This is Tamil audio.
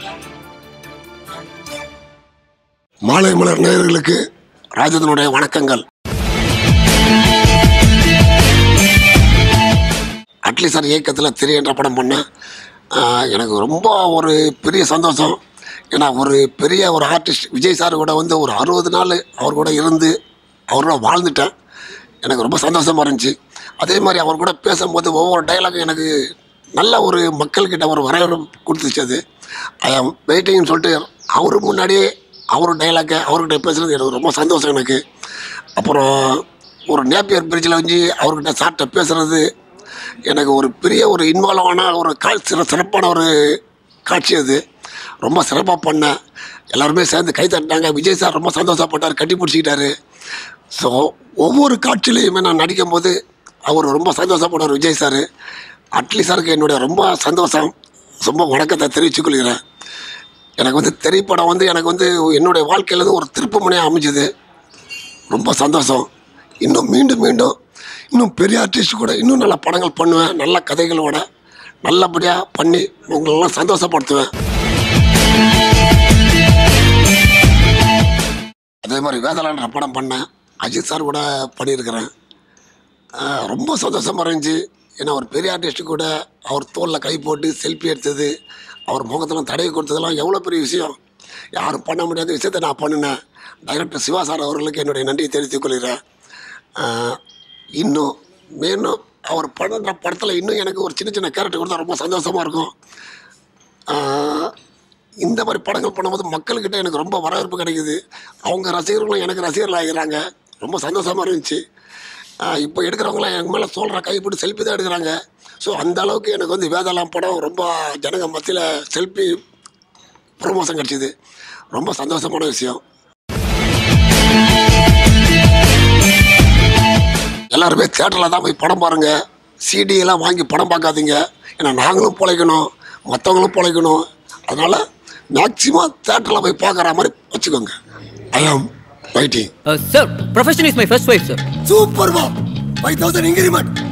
மாலை மலர் நேயர்களுக்கு ராஜதனுடைய வணக்கங்கள் அட்லி சார் இயக்கத்தில் திரு என்ற படம் பண்ணேன் ஆஹ் எனக்கு ரொம்ப ஒரு பெரிய சந்தோஷம் ஏன்னா ஒரு பெரிய ஒரு ஆர்டிஸ்ட் விஜய் சார் கூட வந்து ஒரு அறுபது நாள் அவர் கூட இருந்து அவரோட வாழ்ந்துட்டேன் எனக்கு ரொம்ப சந்தோஷமாக இருந்துச்சு அதே மாதிரி அவர் கூட பேசும்போது ஒவ்வொரு டைலாகும் எனக்கு நல்ல ஒரு மக்கள்கிட்ட ஒரு வரவேற்பு கொடுத்துச்சு அது ஐ ஆம் வெயிட்டிங்னு சொல்லிட்டு அவர் முன்னாடியே அவர் டைலாக்கை அவர்கிட்ட பேசுகிறது எனக்கு ரொம்ப சந்தோஷம் எனக்கு அப்புறம் ஒரு நேப்பியர் பிரிட்ஜில் வந்து அவர்கிட்ட சாப்பிட்ட பேசுகிறது எனக்கு ஒரு பெரிய ஒரு இன்வால்வான ஒரு காட்சி சிறப்பான ஒரு காட்சி அது ரொம்ப சிறப்பாக பண்ணேன் எல்லாருமே சேர்ந்து கை தட்டினாங்க விஜய் சார் ரொம்ப சந்தோஷப்பட்டார் கட்டி பிடிச்சிக்கிட்டாரு ஸோ ஒவ்வொரு காட்சியிலையுமே நான் நடிக்கும்போது அவர் ரொம்ப சந்தோஷப்பட்டார் விஜய் சார் அட்லி சாருக்கு என்னுடைய ரொம்ப சந்தோஷம் ரொம்ப வணக்கத்தை தெரிவித்துக் கொள்கிறேன் எனக்கு வந்து திரைப்படம் வந்து எனக்கு வந்து என்னுடைய வாழ்க்கையில் வந்து ஒரு திருப்பு முனையாக அமைஞ்சுது ரொம்ப சந்தோஷம் இன்னும் மீண்டும் மீண்டும் இன்னும் பெரிய ஆர்டிஸ்ட் கூட இன்னும் நல்ல படங்கள் பண்ணுவேன் நல்ல கதைகளோட நல்லபடியாக பண்ணி உங்களெல்லாம் சந்தோஷப்படுத்துவேன் அதே மாதிரி வேதலான்ற படம் பண்ணேன் அஜித் சார் கூட பண்ணியிருக்கிறேன் ஆஹ் ரொம்ப சந்தோஷமாக இருந்துச்சு ஏன்னா ஒரு பெரிய ஆர்டிஸ்ட் கூட அவர் தோளில் கை போட்டு செல்ஃபி எடுத்தது அவர் முகத்தெல்லாம் தடவி கொடுத்ததெல்லாம் எவ்வளோ பெரிய விஷயம் யாரும் பண்ண முடியாத விஷயத்தை நான் பண்ணினேன் டைரக்டர் சிவா சார் அவர்களுக்கு என்னுடைய நன்றியை தெரிவித்துக் கொள்கிறேன் ஆஹ் இன்னும் மேலும் அவர் பண்ணுற படத்தில் இன்னும் எனக்கு ஒரு சின்ன சின்ன கேரக்டர் கொடுத்தா ரொம்ப சந்தோஷமாக இருக்கும் ஆஹ் இந்த மாதிரி படங்கள் பண்ணும்போது மக்கள்கிட்ட எனக்கு ரொம்ப வரவேற்பு கிடைக்குது அவங்க ரசிகர்களும் எனக்கு ரசிகர்கள் ஆகிறாங்க ரொம்ப சந்தோஷமாக இருந்துச்சு ஆஹ் இப்போ எடுக்கிறவங்களாம் எங்கள் மேலே சொல்கிற கைப்பிடி செல்ஃபி தான் எடுக்கிறாங்க ஸோ அந்த அளவுக்கு எனக்கு வந்து வேதாளம் படம் ரொம்ப ஜனங்க மத்தியில் செல்ஃபி ப்ரொமோஷன் கிடச்சிது ரொம்ப சந்தோஷமான விஷயம் எல்லாருமே தேட்டரில் தான் போய் படம் பாருங்கள் சிடியெல்லாம் வாங்கி படம் பார்க்காதீங்க ஏன்னா நாங்களும் பிழைக்கணும் மற்றவங்களும் பிழைக்கணும் அதனால் மேக்ஸிமம் தேட்டரில் போய் பார்க்குற மாதிரி வச்சுக்கோங்க I am waiting Uh, sir, profession is my first wife, sir. Super வா ஃபைவ் தௌசண்ட் இன்க்ரிமெண்ட்